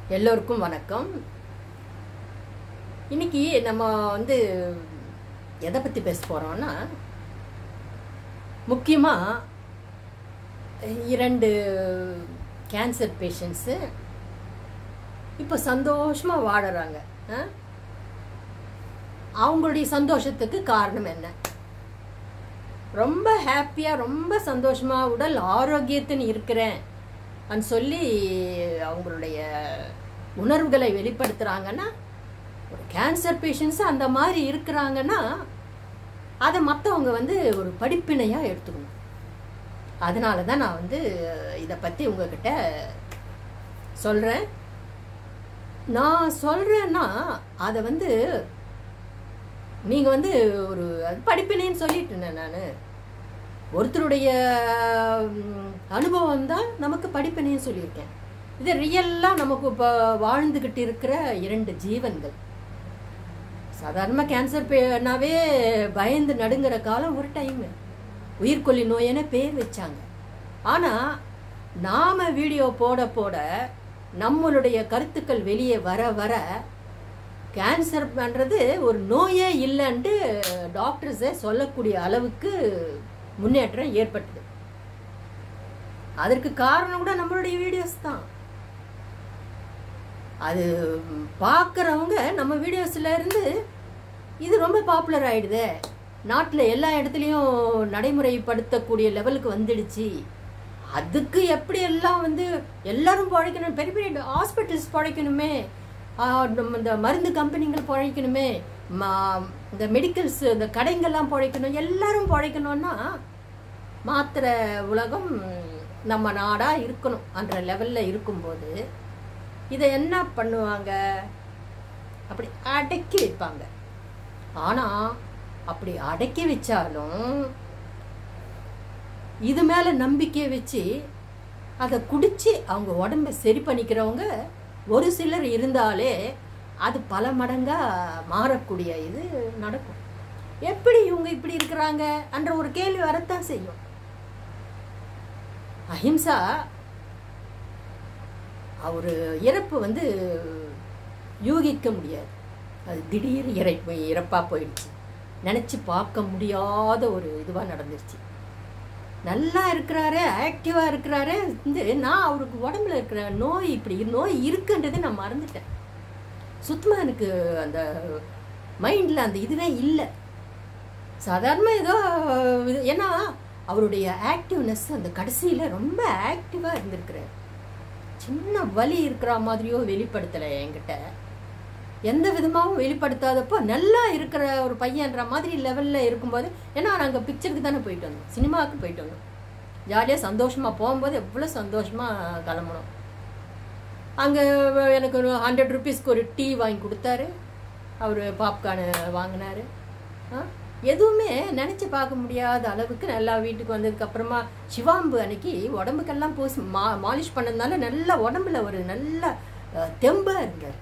எல்லோருக்கும் வணக்கம் இன்னைக்கு நம்ம வந்து எதை பற்றி பேச போகிறோம்னா முக்கியமாக இரண்டு கேன்சர் பேஷண்ட்ஸு இப்போ சந்தோஷமாக வாழறாங்க ஆ? அவங்களுடைய சந்தோஷத்துக்கு காரணம் என்ன ரொம்ப ஹாப்பியாக ரொம்ப சந்தோஷமாக உடல் ஆரோக்கியத்தின் இருக்கிறேன் అని சொல்லி அவங்களுடைய உணர்வுகளை வெளிப்படுத்துகிறாங்கன்னா ஒரு கேன்சர் பேஷண்ட்ஸ் அந்த மாதிரி இருக்கிறாங்கன்னா அதை மற்றவங்க வந்து ஒரு படிப்பினையாக எடுத்துக்கணும் அதனால தான் நான் வந்து இதை பற்றி உங்ககிட்ட சொல்கிறேன் நான் சொல்கிறேன்னா அதை வந்து நீங்கள் வந்து ஒரு அது படிப்பினைன்னு சொல்லிட்டேன் நான் ஒருத்தருடைய ம், அனுபவம் தான் நமக்கு படிப்பினைன்னு சொல்லியிருக்கேன் இது ரியல்லாக நமக்கு இப்போ வாழ்ந்துக்கிட்டு இருக்கிற இரண்டு ஜீவன்கள் சாதாரணமாக கேன்சர் பேனாவே பயந்து நடுங்கிற காலம் ஒரு டைமு உயிர்கொல்லி நோயென பேர் வச்சாங்க ஆனால் நாம் வீடியோ போட போட நம்மளுடைய கருத்துக்கள் வெளியே வர வர கேன்சர் பண்ணுறது ஒரு நோயே இல்லைன்ட்டு டாக்டர்ஸே சொல்லக்கூடிய அளவுக்கு முன்னேற்றம் ஏற்பட்டது அதற்கு காரணம் கூட நம்மளுடைய வீடியோஸ் தான் அது பார்க்குறவங்க நம்ம வீடியோஸில் இருந்து இது ரொம்ப பாப்புலர் ஆயிடுதே நாட்டில் எல்லா இடத்துலையும் நடைமுறைப்படுத்தக்கூடிய லெவலுக்கு வந்துடுச்சு அதுக்கு எப்படி எல்லாம் வந்து எல்லாரும் பழைக்கணும் பெரிய பெரிய ஹாஸ்பிட்டல்ஸ் பழைக்கணுமே ஆஹ் நம்ம இந்த மருந்து கம்பெனிகள் பழைக்கணுமே ம- இந்த மெடிக்கல்ஸ் இந்த கடைங்கள்லாம் பழைக்கணும் எல்லாரும் பழைக்கணும்னா மாத்திரை உலகம் நம்ம நாடாக இருக்கணும் என்ற லெவலில் இருக்கும்போது இதை என்ன பண்ணுவாங்க அப்படி அடக்கி வைப்பாங்க ஆனால் அப்படி அடக்கி வச்சாலும் இது மேலே நம்பிக்கை வச்சு அதை குடிச்சு அவங்க உடம்ப சரி பண்ணிக்கிறவங்க ஒரு சிலர் இருந்தாலே அது பல மடங்காக மாறக்கூடிய இது நடக்கும் எப்படி இவங்க இப்படி இருக்கிறாங்க என்ற ஒரு கேள்வி வரத்தான் செய்யும் அஹிம்சா அவர் இறப்பு வந்து யூகிக்க முடியாது அது திடீர் இறப்பு இறப்பாக போயிடுச்சு நினச்சி பார்க்க முடியாத ஒரு இதுவாக நடந்துருச்சு நல்லா இருக்கிறாரு ஆக்டிவாக இருக்கிறாரு வந்து நான் அவருக்கு உடம்புல இருக்கிற நோய் இப்படி நோய் இருக்குன்றதை நான் மறந்துட்டேன் சுத்தமாக எனக்கு அந்த மைண்டில் அந்த இதுவே இல்லை சாதாரண ஏதோ இது ஏன்னா அவருடைய ஆக்டிவ்னஸ் அந்த கடைசியில் ரொம்ப ஆக்டிவாக இருந்திருக்கிறார் சின்ன வலி இருக்கிற மாதிரியோ வெளிப்படுத்தலை என்கிட்ட எந்த விதமாகவும் வெளிப்படுத்தாதப்போ நல்லா இருக்கிற ஒரு பையன்ற மாதிரி லெவலில் இருக்கும்போது ஏன்னா நாங்கள் பிக்சருக்கு தானே போயிட்டு வந்தோம் சினிமாவுக்கு போயிட்டு வந்தோம் ஜாலியாக சந்தோஷமாக போகும்போது எவ்வளோ சந்தோஷமாக கிளம்பணும் அங்கே எனக்கு ஒரு ஹண்ட்ரட் ருபீஸ்க்கு ஒரு டீ வாங்கி கொடுத்தாரு அவர் பாப்கார்னு வாங்கினாரு ஆ எதுவுமே நினச்சி பார்க்க முடியாத அளவுக்கு நல்லா வீட்டுக்கு வந்ததுக்கப்புறமா சிவாம்பு அன்னைக்கு உடம்புக்கெல்லாம் பூசி மா மாலிஷ் பண்ணதுனால நல்லா உடம்புல ஒரு நல்ல அஹ், தெம்பா இருந்தார்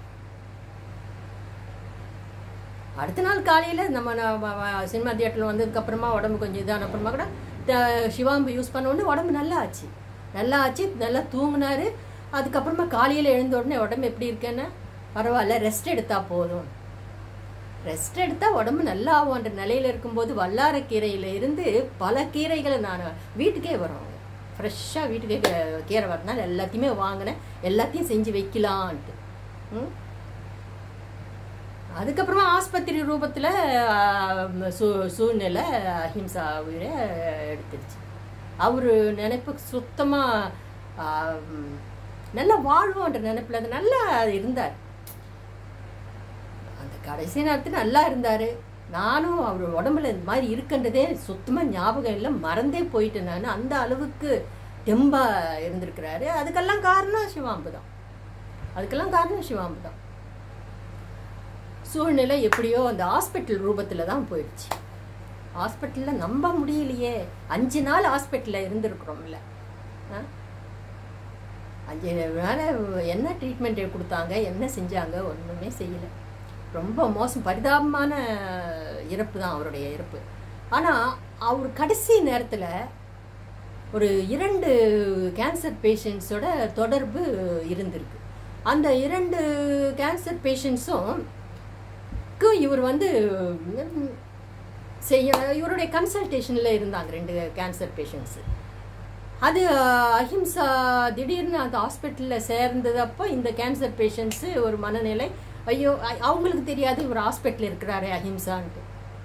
அடுத்த நாள் காலையில் நம்ம ந- வ- வ- சினிமா தியேட்டரில் வந்ததுக்கப்புறமா உடம்பு கொஞ்சம் இதான அப்புறமா கூட த- சிவாம்பு யூஸ் பண்ண உடனே உடம்பு நல்லா ஆச்சு நல்லா ஆச்சு நல்லா தூங்குனாரு அதுக்கப்புறமா காலையில் எழுந்த உடனே உடம்பு எப்படி இருக்கேன்னா பரவாயில்ல ரெஸ்ட் எடுத்தா போதும் ரெஸ்ட் எடுத்தால் உடம்பு நல்லா ஆகும்ன்ற நிலையில் இருக்கும்போது வல்லாரக்கீரையில இருந்து பல கீரைகளை நான் வீட்டுக்கே வரும் ஃப்ரெஷ்ஷாக வீட்டுக்கே கீ- கீரை வரதுனால எல்லாத்தையுமே வாங்கினேன் எல்லாத்தையும் செஞ்சு வைக்கலான்ட்டு ம் அதுக்கப்புறமா ஆஸ்பத்திரி ரூபத்தில் சூ சூழ்நிலை அஹிம்சா உயிரை எடுத்துருச்சு அவர் நினைப்பு சுத்தமாக நல்லா வாழ்வோன்ற நினைப்பில் அது நல்லா இருந்தார் அந்த கடைசி நேரத்தில் நல்லா இருந்தார் நானும் அவர் உடம்புல இந்த மாதிரி இருக்குன்றதே சுத்தமாக ஞாபகம் இல்லை மறந்தே போயிட்டேன் நான் அந்த அளவுக்கு தெம்பாக இருந்திருக்கிறாரு அதுக்கெல்லாம் காரணம் சிவாம்பு தான் அதுக்கெல்லாம் காரணம் சிவாம்பு தான் சூழ்நிலை எப்படியோ அந்த ஹாஸ்பிட்டல் ரூபத்தில் தான் போயிடுச்சு ஹாஸ்பிட்டலில் நம்ப முடியலையே அஞ்சு நாள் ஹாஸ்பிட்டலில் இருந்திருக்கிறோம்ல ஆ? அஞ்சு வேலை என்ன ட்ரீட்மெண்ட் கொடுத்தாங்க என்ன செஞ்சாங்க ஒன்றுமே செய்யலை ரொம்ப மோசம் பரிதாபமான இறப்பு தான் அவருடைய இறப்பு ஆனால் அவர் கடைசி நேரத்தில் ஒரு இரண்டு கேன்சர் பேஷண்ட்ஸோட தொடர்பு இருந்திருக்கு அந்த இரண்டு கேன்சர் பேஷண்ட்ஸும் இவர் வந்து ம், செய்ய இவருடைய கன்சல்டேஷனில் இருந்தாங்க ரெண்டு கேன்சர் பேஷண்ட்ஸு அது அஹ், அஹிம்சா திடீர்னு அந்த ஹாஸ்பிட்டலில் சேர்ந்ததப்போ இந்த கேன்சர் பேஷண்ட்ஸு ஒரு மனநிலை ஐயோ அ- அவங்களுக்கு தெரியாது இவர் ஹாஸ்பிட்டலில் இருக்கிறாரு அஹிம்சான்ட்டு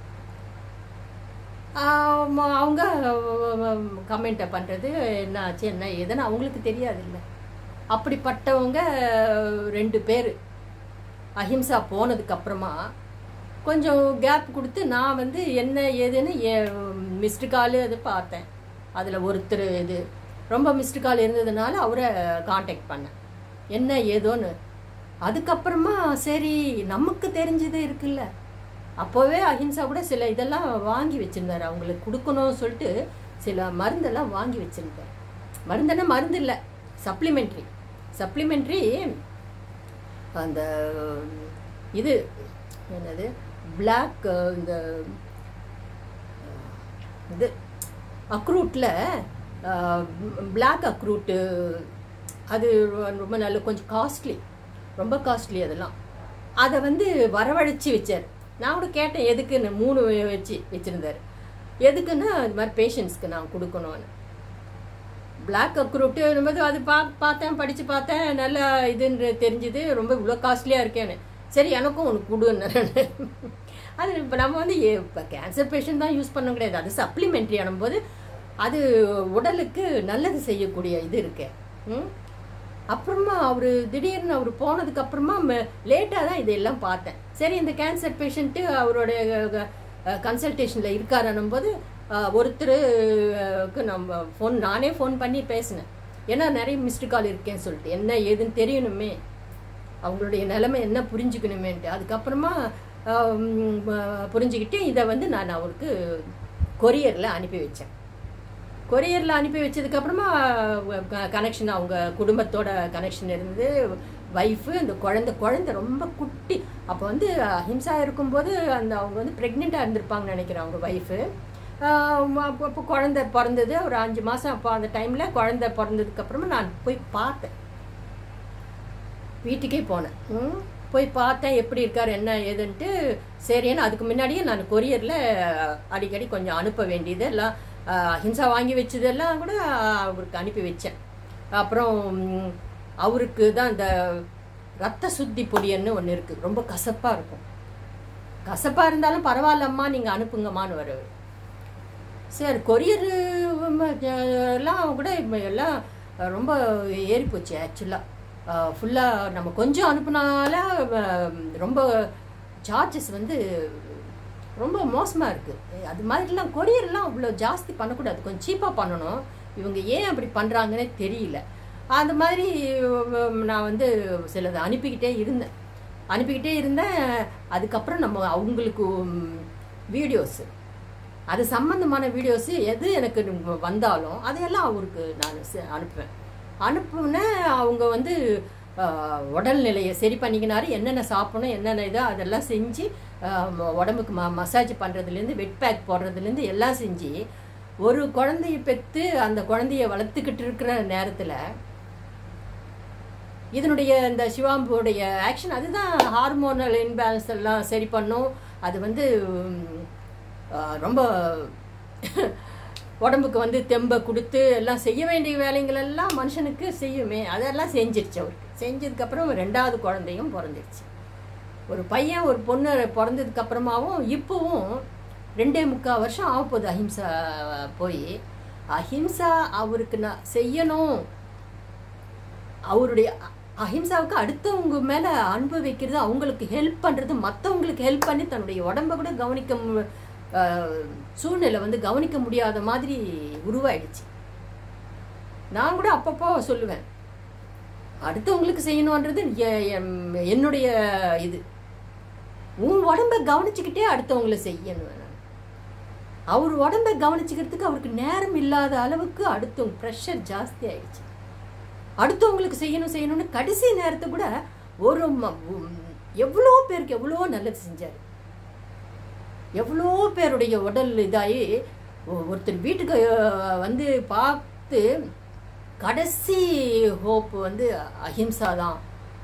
ஆமா, அவங்க கமெண்ட்டை பண்ணுறது என்ன ஆச்சு என்ன ஏதுன்னு அவங்களுக்கு தெரியாது இல்லை அப்படிப்பட்டவங்க ரெண்டு பேர் அஹிம்சா போனதுக்கு அப்புறமா கொஞ்சம் கேப் கொடுத்து நான் வந்து என்ன ஏதுன்னு மிஸ்டு கால் அது பார்த்தேன் அதில் ஒருத்தர் இது ரொம்ப மிஸ்டு கால் இருந்ததுனால அவரை காண்டாக்ட் பண்ணேன் என்ன ஏதோன்னு அதுக்கப்புறமா சரி நமக்கு தெரிஞ்சது இருக்குல்ல அப்போவே அஹிம்சா கூட சில இதெல்லாம் வாங்கி வச்சிருந்தாரு அவங்களுக்கு கொடுக்கணும்னு சொல்லிட்டு சில மருந்தெல்லாம் வாங்கி வச்சிருந்தார் மருந்துன்னா மருந்து இல்லை சப்ளிமெண்ட்ரி சப்ளிமெண்ட்ரி அந்த இது என்னது பிளாக் இந்த இது அக்ரூட்டில் பிளாக் அக்ரூட்டு அது ரொம்ப நல்ல கொஞ்சம் காஸ்ட்லி ரொம்ப காஸ்ட்லி அதெல்லாம் அதை வந்து வரவழைச்சி வச்சார் நான் கூட கேட்டேன் எதுக்குன்னு மூணு வச்சு வச்சுருந்தார் எதுக்குன்னா இது மாதிரி பேஷண்ட்ஸ்க்கு நான் கொடுக்கணும்னு பிளாக் அக்ரூட்டு என்பது அது பா பார்த்தேன் படித்து பார்த்தேன் நல்லா இதுன்னு தெரிஞ்சுது ரொம்ப இவ்வளோ காஸ்ட்லியாக இருக்கேன்னு சரி எனக்கும் ஒன்று கொடுன்னு அது இப்போ நம்ம வந்து இப்போ கேன்சர் பேஷண்ட் தான் யூஸ் பண்ண கிடையாது அது சப்ளிமெண்ட்ரி ஆனும்போது அது உடலுக்கு நல்லது செய்யக்கூடிய இது இருக்கு ம் அப்புறமா அவர் திடீர்னு அவர் போனதுக்கு அப்புறமா லேட்டாக தான் இதெல்லாம் பார்த்தேன் சரி இந்த கேன்சர் பேஷண்ட்டு அவருடைய கன்சல்டேஷனில் இருக்காருன்னும் போது ஒருத்தருக்கு நம்ம ஃபோன் நானே ஃபோன் பண்ணி பேசினேன் ஏன்னா நிறைய மிஸ்டு கால் இருக்கேன்னு சொல்லிட்டு என்ன ஏதுன்னு தெரியணுமே அவங்களுடைய நிலைமை என்ன புரிஞ்சுக்கணுமேன்ட்டு அதுக்கப்புறமா ஆம், ஆஹ், புரிஞ்சுக்கிட்டு இதை வந்து நான் அவருக்கு கொரியரில் அனுப்பி வச்சேன் கொரியரில் அனுப்பி வச்சதுக்கப்புறமா கனெக்ஷன் அவங்க குடும்பத்தோட கனெக்ஷன் இருந்து ஒய்ஃபு அந்த குழந்தை குழந்தை ரொம்ப குட்டி அப்போ வந்து அஹிம்சா இருக்கும்போது அந்த அவங்க வந்து ப்ரெக்னெண்ட்டாக இருந்திருப்பாங்கன்னு நினைக்கிறேன் அவங்க ஒய்ஃபு அப்போ அப்போ குழந்தை பிறந்தது ஒரு அஞ்சு மாதம் அப்போ அந்த டைமில் குழந்தை பிறந்ததுக்கப்புறமா நான் போய் பார்த்தேன் வீட்டுக்கே போனேன் ம், போய் பார்த்தேன் எப்படி இருக்கார் என்ன ஏதுன்ட்டு சரின்னு அதுக்கு முன்னாடியே நான் கொரியரில் அடிக்கடி கொஞ்சம் அனுப்ப வேண்டியது எல்லாம் ஆஹ், அஹிம்சா வாங்கி வச்சதெல்லாம் கூட அவருக்கு அனுப்பி வச்சேன் அப்புறம் ம், அவருக்கு தான் இந்த ரத்த சுத்தி பொடியன்னு ஒன்று இருக்குது ரொம்ப கசப்பாக இருக்கும் கசப்பாக இருந்தாலும் பரவாயில்லம்மா நீங்கள் அனுப்புங்கம்மான்னு வருவார் சரி கொரியர் எல்லாம் கூட இப்ப எல்லாம் ரொம்ப ஏறி போச்சு ஆக்சுவலாக ஃபுல்லாக நம்ம கொஞ்சம் அனுப்புனால அஹ், ரொம்ப சார்ஜஸ் வந்து ரொம்ப மோசமாக இருக்குது அது மாதிரிலாம் கொரியர்லாம் அவ்வளோ ஜாஸ்தி பண்ணக்கூடாது கொஞ்சம் சீப்பாக பண்ணணும் இவங்க ஏன் அப்படி பண்ணுறாங்கன்னே தெரியல அந்த மாதிரி உம், நான் வந்து சிலதை அனுப்பிக்கிட்டே இருந்தேன் அனுப்பிக்கிட்டே இருந்தேன் அதுக்கப்புறம் நம்ம அவங்களுக்கு வீடியோஸு அது சம்பந்தமான வீடியோஸ் எது எனக்கு வந்தாலும் அதையெல்லாம் அவருக்கு நான் செ- அனுப்புவேன் அனுப்புனேன் அவங்க வந்து ஆஹ், உடல்நிலையை சரி பண்ணிக்கினாரு என்னென்ன சாப்பிடணும் என்னென்ன இதோ அதெல்லாம் செஞ்சு ஆஹ், ம- உடம்புக்கு ம மசாஜ் பண்ணுறதுலேருந்து வெட் பேக் போடுறதுலேருந்து எல்லாம் செஞ்சு ஒரு குழந்தைய பெற்று அந்த குழந்தைய வளர்த்துக்கிட்டு இருக்கிற நேரத்தில் இதனுடைய இந்த சிவாம்புடைய ஆக்ஷன் அதுதான் ஹார்மோனல் இன்பேலன்ஸ் எல்லாம் சரி பண்ணும் அது வந்து உம், ஆஹ், ரொம்ப உடம்புக்கு வந்து தெம்பை கொடுத்து எல்லாம் செய்ய வேண்டிய வேலைங்கள் எல்லாம் மனுஷனுக்கு செய்யுமே அதெல்லாம் செஞ்சிருச்சு அவருக்கு செஞ்சதுக்கப்புறம் ரெண்டாவது குழந்தையும் பிறந்துருச்சு ஒரு பையன் ஒரு பொண்ணு பிறந்ததுக்கு அப்புறமாவும் இப்போவும் ரெண்டே முக்கால் வருஷம் ஆக போகுது அஹிம்சா போய் அஹிம்சா அவருக்கு நான் செய்யணும் அவருடைய அ- அஹிம்சாவுக்கு அடுத்தவங்க மேல அன்பு வைக்கிறது அவங்களுக்கு ஹெல்ப் பண்றது மற்றவங்களுக்கு ஹெல்ப் பண்ணி தன்னுடைய உடம்ப கூட கவனிக்க மு- ஆஹ் சூழ்நிலை வந்து கவனிக்க முடியாத மாதிரி உருவாயிடுச்சு நான் கூட அப்பப்போ சொல்லுவேன் அடுத்தவங்களுக்கு செய்யணுன்றது எ- எம்- என்னுடைய இது உன் உடம்ப கவனிச்சுக்கிட்டே அடுத்தவங்கள செய்யணும் நான் அவர் உடம்ப கவனிச்சுக்கிறதுக்கு அவருக்கு நேரம் இல்லாத அளவுக்கு அடுத்தவங்க ப்ரெஷர் ஜாஸ்தி ஆயிடுச்சு அடுத்தவங்களுக்கு செய்யணும் செய்யணும்னு கடைசி நேரத்தை கூட ஒரு ம- உம், எவ்வளோ பேருக்கு எவ்வளோ நல்லது செஞ்சார் எவ்வளோ பேருடைய உடல் இதாகி ஒ- ஒருத்தர் வீட்டுக்கு அஹ், வந்து பார்த்து கடைசி ஹோப் வந்து அஹிம்சா தான்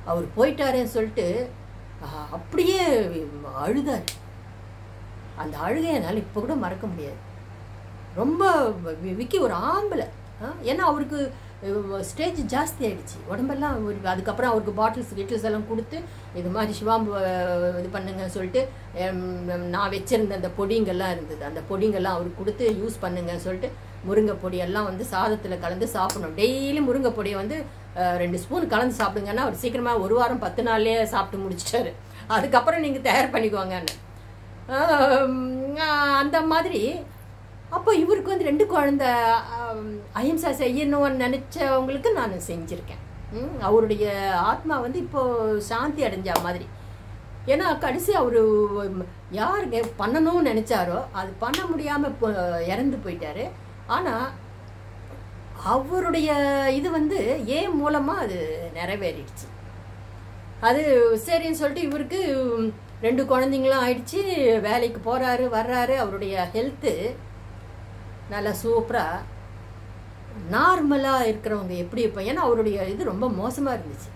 அவர் போயிட்டாரேன்னு சொல்லிட்டு ஆஹ், அப்படியே அழுதார் அந்த அழுகையை என்னால் இப்போ கூட மறக்க முடியாது ரொம்ப வி- விக்கி ஒரு ஆம்பளை ஆ, ஏன்னா அவருக்கு ஸ்டேஜ் ஜாஸ்தி ஆயிடுச்சு உடம்பெல்லாம் ஒரு- அதுக்கப்புறம் அவருக்கு பாட்டில்ஸ் கிட்டில்ஸ் எல்லாம் கொடுத்து இது மாதிரி சிவாம்பு அஹ், இது பண்ணுங்கன்னு சொல்லிட்டு எம், நான் வச்சிருந்த அந்த பொடிங்கெல்லாம் இருந்தது அந்த பொடிங்கெல்லாம் அவருக்கு கொடுத்து யூஸ் பண்ணுங்கன்னு சொல்லிட்டு முருங்கை பொடியெல்லாம் வந்து சாதத்தில் கலந்து சாப்பிடணும் டெய்லி முருங்கை பொடியை வந்து அஹ், ரெண்டு ஸ்பூன் கலந்து சாப்பிடுங்கன்னா அவர் சீக்கிரமாக ஒரு வாரம் பத்து நாள்லயே சாப்பிட்டு முடிச்சிட்டாரு அதுக்கப்புறம் நீங்கள் தயார் பண்ணிக்குவாங்கன்னு ஆம், அந்த மாதிரி அப்போ இவருக்கு வந்து ரெண்டு குழந்தை ஆம், அஹிம்சா செய்யணும்னு நினச்சவங்களுக்கு நான் செஞ்சுருக்கேன் ம், அவருடைய ஆத்மா வந்து இப்போ சாந்தி அடைஞ்ச மாதிரி ஏன்னா கடைசி அவர் யாருக்கு பண்ணணும்னு நினச்சாரோ அது பண்ண முடியாமல் இப்போ இறந்து போயிட்டாரு ஆனால் அவருடைய இது வந்து ஏன் மூலமாக அது நிறைவேறிடுச்சு அது சரின்னு சொல்லிட்டு இவருக்கு ரெண்டு குழந்தைங்களும் ஆயிடுச்சு வேலைக்கு போகிறாரு வர்றாரு அவருடைய ஹெல்த்து நல்லா சூப்பராக நார்மலாக இருக்கிறவங்க எப்படி இப்போ ஏன்னா அவருடைய இது ரொம்ப மோசமாக இருந்துச்சு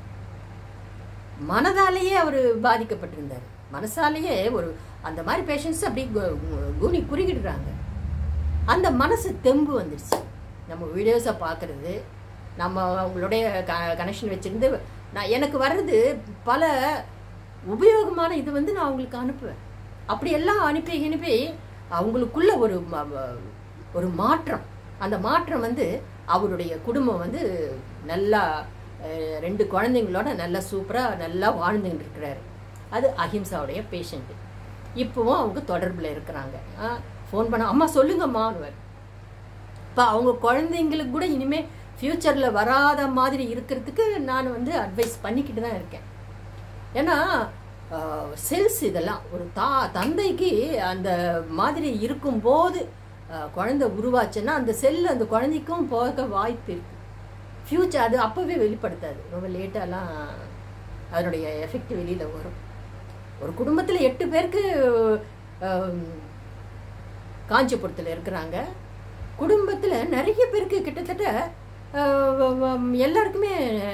மனதாலேயே அவர் பாதிக்கப்பட்டிருந்தார் மனசாலேயே ஒரு அந்த மாதிரி பேஷண்ட்ஸ் அப்படி கு- கு- கூனி குறுகிடுறாங்க அந்த மனசு தெம்பு வந்துடுச்சு நம்ம வீடியோஸை பார்க்குறது நம்ம அவங்களுடைய க கனெக்ஷன் வச்சுருந்து நான் எனக்கு வர்றது பல உபயோகமான இது வந்து நான் அவங்களுக்கு அனுப்புவேன் அப்படியெல்லாம் அனுப்பி அனுப்பி அவங்களுக்குள்ள ஒரு ம- ம- ஒரு மாற்றம் அந்த மாற்றம் வந்து அவருடைய குடும்பம் வந்து நல்லா அஹ், ரெண்டு குழந்தைங்களோட நல்லா சூப்பராக நல்லா வாழ்ந்துகிட்டு இருக்கிறாரு அது அஹிம்சாவுடைய பேஷண்ட்டு இப்போவும் அவங்க தொடர்பில் இருக்கிறாங்க ஃபோன் பண்ண அம்மா சொல்லுங்கம்மான்னு இப்போ அவங்க குழந்தைங்களுக்கு கூட இனிமேல் ஃப்யூச்சரில் வராத மாதிரி இருக்கிறதுக்கு நான் வந்து அட்வைஸ் பண்ணிக்கிட்டு தான் இருக்கேன் ஏன்னா செல்ஸ் இதெல்லாம் ஒரு தா தந்தைக்கு அந்த மாதிரி இருக்கும்போது அஹ், குழந்தை உருவாச்சுன்னா அந்த செல் அந்த குழந்தைக்கும் போக வாய்ப்பு இருக்கு ஃப்யூச்சர் அது அப்போவே வெளிப்படுத்தாது ரொம்ப லேட்டாலாம் அதனுடைய எஃபெக்ட் வெளியில் வரும் ஒரு குடும்பத்தில் எட்டு பேருக்கு அஹ், காஞ்சிபுரத்தில் இருக்கிறாங்க குடும்பத்தில் நிறைய பேருக்கு கிட்டத்தட்ட அஹ், வ- வ- எல்லாருக்குமே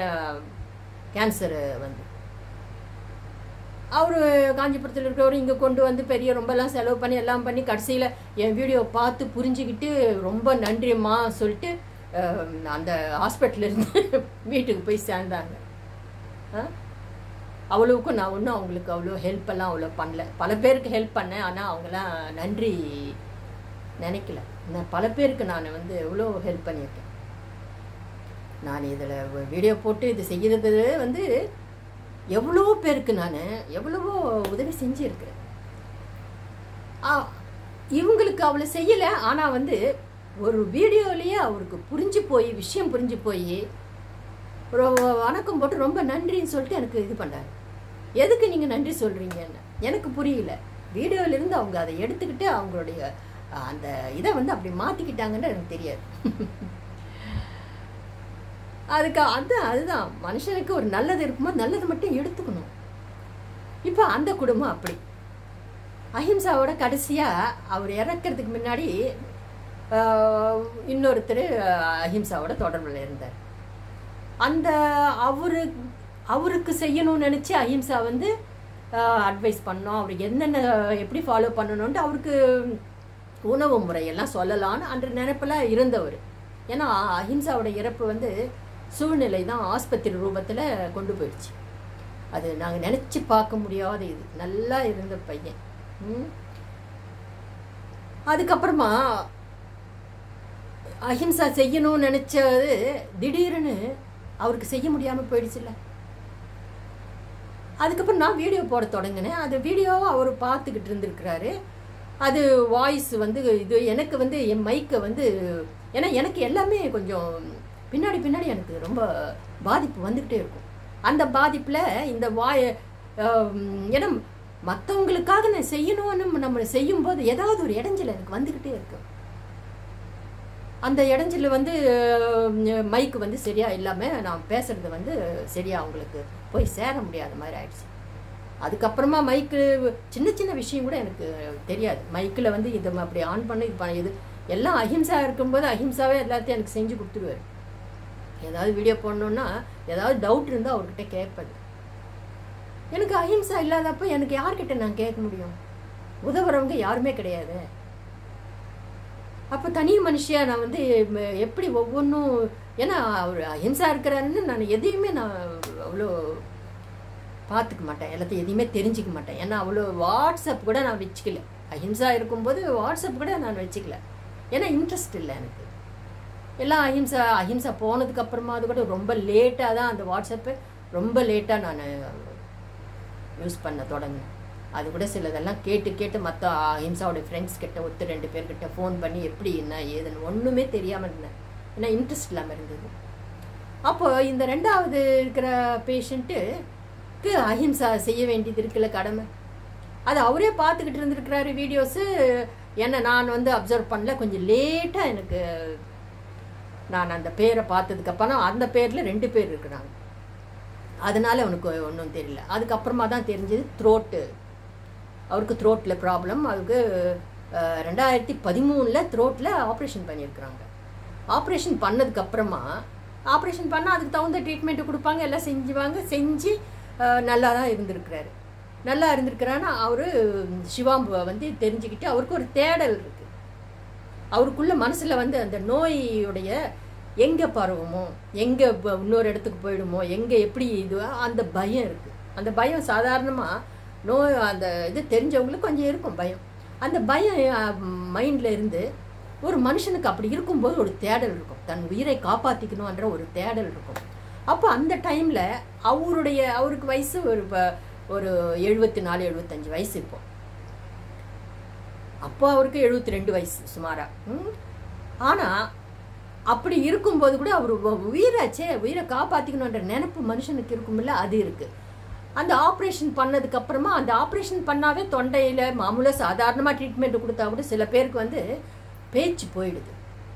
கேன்சர் வந்து அவர் காஞ்சிபுரத்தில் இருக்கிறவர் இங்கே கொண்டு வந்து பெரிய ரொம்பலாம் செலவு பண்ணி எல்லாம் பண்ணி கடைசியில் என் வீடியோ பார்த்து புரிஞ்சுக்கிட்டு ரொம்ப நன்றிம்மா சொல்லிட்டு அஹ், அந்த ஹாஸ்பிட்டல்லேருந்து வீட்டுக்கு போய் சேர்ந்தாங்க ஆ? அவ்வளவுக்கும் நான் ஒன்றும் அவங்களுக்கு அவ்வளோ ஹெல்ப் எல்லாம் அவ்வளோ பண்ணல பல பேருக்கு ஹெல்ப் பண்ணேன் ஆனால் அவங்களாம் நன்றி நினைக்கல நான் பல பேருக்கு நான் வந்து எவ்வளோ ஹெல்ப் பண்ணியிருக்கேன் நான் இதில் வீடியோ போட்டு இது செய்கிறது வந்து எவ்வளோ பேருக்கு நான் எவ்வளவோ உதவி செஞ்சுருக்கிறேன் ஆ, இவங்களுக்கு அவ்வளோ செய்யலை ஆனால் வந்து ஒரு வீடியோலேயே அவருக்கு புரிஞ்சு போய் விஷயம் புரிஞ்சு போய் ஒரு வணக்கம் போட்டு ரொம்ப நன்றின்னு சொல்லிட்டு எனக்கு இது பண்ணாரு எதுக்கு நீங்கள் நன்றி சொல்கிறீங்கன்னு எனக்கு புரியல வீடியோவிலேருந்து அவங்க அதை எடுத்துக்கிட்டு அவங்களுடைய அஹ், அந்த இதை வந்து அப்படி மாற்றிக்கிட்டாங்கன்னு எனக்கு தெரியாது அதுக்கு அதுதான் அதுதான் மனுஷனுக்கு ஒரு நல்லது இருக்கும்போது நல்லது மட்டும் எடுத்துக்கணும் இப்போ அந்த குடும்பம் அப்படி அஹிம்சாவோட கடைசியாக அவர் இறக்கிறதுக்கு முன்னாடி ஆஹ், இன்னொருத்தர் அஹிம்சாவோட தொடர்பில் இருந்தார் அந்த அவரு அவருக்கு செய்யணும்னு நினச்சி அஹிம்சா வந்து அட்வைஸ் பண்ணோம் அவர் என்னென்ன எப்படி ஃபாலோ பண்ணணும்ட்டு அவருக்கு உணவு முறையெல்லாம் சொல்லலான்னு அன்று நினைப்பில் இருந்தவர் ஏன்னா அஹிம்சாவோட இறப்பு வந்து சூழ்நிலை தான் ஆஸ்பத்திரி ரூபத்தில் கொண்டு போயிடுச்சு அது நாங்கள் நினச்சி பார்க்க முடியாத இது நல்லா இருந்த பையன் ம். அதுக்கப்புறமா அஹிம்சா செய்யணும்னு நினச்சது திடீர்னு அவருக்கு செய்ய முடியாமல் போயிடுச்சுல்ல அதுக்கப்புறம் நான் வீடியோ போட தொடங்கினேன் அந்த வீடியோவை அவர் பார்த்துக்கிட்டு இருந்திருக்கிறாரு அது வாய்ஸ் வந்து இது எனக்கு வந்து என் மைக்கை வந்து ஏன்னா எனக்கு எல்லாமே கொஞ்சம் பின்னாடி பின்னாடி எனக்கு ரொம்ப பாதிப்பு வந்துக்கிட்டே இருக்கும் அந்த பாதிப்பில் இந்த வாய் ஆம், ஏன்னா மற்றவங்களுக்காக நான் செய்யணும்னு நம்ம செய்யும்போது ஏதாவது ஒரு இடைஞ்சல் எனக்கு வந்துக்கிட்டே இருக்கு அந்த இடைஞ்சல் வந்து மைக்கு வந்து சரியா இல்லாமல் நான் பேசுறது வந்து சரியா அவங்களுக்கு போய் சேர முடியாத மாதிரி ஆயிடுச்சு அதுக்கப்புறமா மைக்கு சின்ன சின்ன விஷயம் கூட எனக்கு தெரியாது மைக்கில் வந்து இதை அப்படி ஆன் பண்ண இது பண்ண இது எல்லாம் அஹிம்சா இருக்கும்போது அஹிம்சாவே எல்லாத்தையும் எனக்கு செஞ்சு கொடுத்துருவாரு ஏதாவது வீடியோ போடணுன்னா ஏதாவது டவுட் இருந்தால் அவர்கிட்ட கேட்பது எனக்கு அஹிம்சா இல்லாதப்ப எனக்கு யார்கிட்ட நான் கேட்க முடியும் உதவுறவங்க யாருமே கிடையாது அப்போ தனி மனுஷியா நான் வந்து ம- எப்படி ஒவ்வொன்றும் ஏன்னா அவர் அஹிம்சா இருக்கிறாருன்னு நான் எதையுமே நான் அவ்வளோ பார்த்துக்க மாட்டேன் எல்லாத்தையும் எதையுமே தெரிஞ்சுக்க மாட்டேன் ஏன்னா அவ்வளோ வாட்ஸ்அப் கூட நான் வச்சுக்கல அஹிம்சா இருக்கும்போது வாட்ஸ்அப் கூட நான் வச்சுக்கல ஏன்னா இன்ட்ரெஸ்ட் இல்லை எனக்கு எல்லாம் அஹிம்சா அஹிம்சா போனதுக்கு அப்புறமா அது கூட ரொம்ப லேட்டாக தான் அந்த வாட்ஸ்அப்பு ரொம்ப லேட்டாக நான் யூஸ் பண்ண தொடங்கினேன் அது கூட சிலதெல்லாம் கேட்டு கேட்டு மற்ற அஹிம்சாவோட ஃப்ரெண்ட்ஸ் கிட்ட ஒத்து ரெண்டு பேர்கிட்ட ஃபோன் பண்ணி எப்படி என்ன ஏதுன்னு ஒன்றுமே தெரியாமல் இருந்தேன் ஏன்னா இன்ட்ரெஸ்ட் இல்லாமல் இருந்தது அப்போ இந்த ரெண்டாவது இருக்கிற பேஷண்ட்டுக்கு அஹிம்சா செய்ய வேண்டியது இருக்குல்ல கடமை அது அவரே பார்த்துக்கிட்டு இருந்திருக்கிறாரு வீடியோஸு என்ன நான் வந்து அப்சர்வ் பண்ணல கொஞ்சம் லேட்டாக எனக்கு நான் அந்த பேரை பார்த்ததுக்கு அப்புறம் அந்த பேரில் ரெண்டு பேர் இருக்கிறாங்க அதனால அவனுக்கு ஒன்றும் தெரியல அதுக்கப்புறமா தான் தெரிஞ்சது த்ரோட்டு அவருக்கு த்ரோட்டில் ப்ராப்ளம் அவருக்கு அஹ், ரெண்டாயிரத்தி பதிமூணில் த்ரோட்டில் ஆப்ரேஷன் பண்ணியிருக்கிறாங்க ஆப்ரேஷன் பண்ணதுக்கு அப்புறமா ஆப்ரேஷன் பண்ணால் அதுக்கு தகுந்த ட்ரீட்மெண்ட் கொடுப்பாங்க எல்லாம் செஞ்சுவாங்க செஞ்சு அஹ், நல்லா தான் இருந்திருக்கிறாரு நல்லா இருந்திருக்கிறான்னா அவர் சிவாம்புவை வந்து தெரிஞ்சுக்கிட்டு அவருக்கு ஒரு தேடல் இருக்குது அவருக்குள்ள மனசுல வந்து அந்த நோயுடைய எங்க பரவுமோ எங்க ப- இன்னொரு இடத்துக்கு போயிடுமோ எங்க எப்படி இது அந்த பயம் இருக்கு அந்த பயம் சாதாரணமா நோய் அந்த இது தெரிஞ்சவங்களுக்கு கொஞ்சம் இருக்கும் பயம் அந்த பயம் மைண்ட்ல இருந்து ஒரு மனுஷனுக்கு அப்படி இருக்கும்போது ஒரு தேடல் இருக்கும் தன் உயிரை காப்பாத்திக்கணும்ன்ற ஒரு தேடல் இருக்கும் அப்போ அந்த டைம்ல அவருடைய அவருக்கு வயசு ஒரு ப- ஒரு எழுபத்தி நாலு எழுபத்தஞ்சு வயசு இப்போ அப்போ அவருக்கு எழுபத்தி ரெண்டு வயசு சுமாரா ம்? ஆனா அப்படி இருக்கும்போது கூட அவர் உ- உயிராச்சே உயிரை காப்பாத்திக்கணுன்ற நினைப்பு மனுஷனுக்கு இருக்கும்ல அது இருக்கு அந்த ஆப்ரேஷன் பண்ணதுக்கு அப்புறமா அந்த ஆப்ரேஷன் பண்ணாவே தொண்டையில மாமூலா சாதாரணமா ட்ரீட்மெண்ட் கொடுத்தா கூட சில பேருக்கு வந்து பேச்சு போயிடுது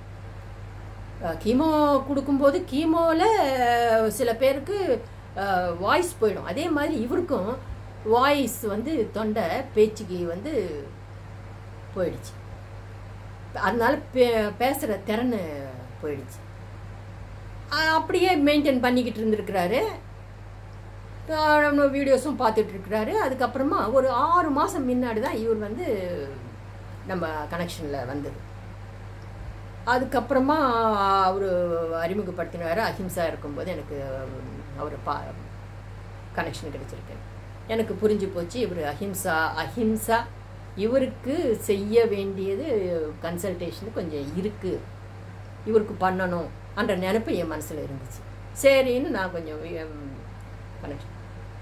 கீமோ கொடுக்கும்போது கீமோவில் சில பேருக்கு வாய்ஸ் போயிடும் அதே மாதிரி இவருக்கும் வாய்ஸ் வந்து தொண்டை பேச்சுக்கு வந்து போயிடுச்சு அதனால பே பேசுகிற திறன் போயிடுச்சு அஹ் அப்படியே மெயின்டைன் பண்ணிக்கிட்டு இருந்திருக்கிறாரு வீடியோஸும் பார்த்துட்டு இருக்கிறாரு அதுக்கப்புறமா ஒரு ஆறு மாதம் முன்னாடி தான் இவர் வந்து நம்ம கனெக்ஷனில் வந்தது அதுக்கப்புறமா அவர் அறிமுகப்படுத்தினார் அஹிம்சா இருக்கும்போது எனக்கு அவர் பா கனெக்ஷன் கிடைச்சிருக்கு எனக்கு புரிஞ்சு போச்சு இவர் அஹிம்சா அஹிம்சா இவருக்கு செய்ய வேண்டியது கன்சல்டேஷன் கொஞ்சம் இருக்கு இவருக்கு பண்ணணும் என்ற நினைப்பு என் மனசில் இருந்துச்சு சரின்னு நான் கொஞ்சம் கனெக்ஷன்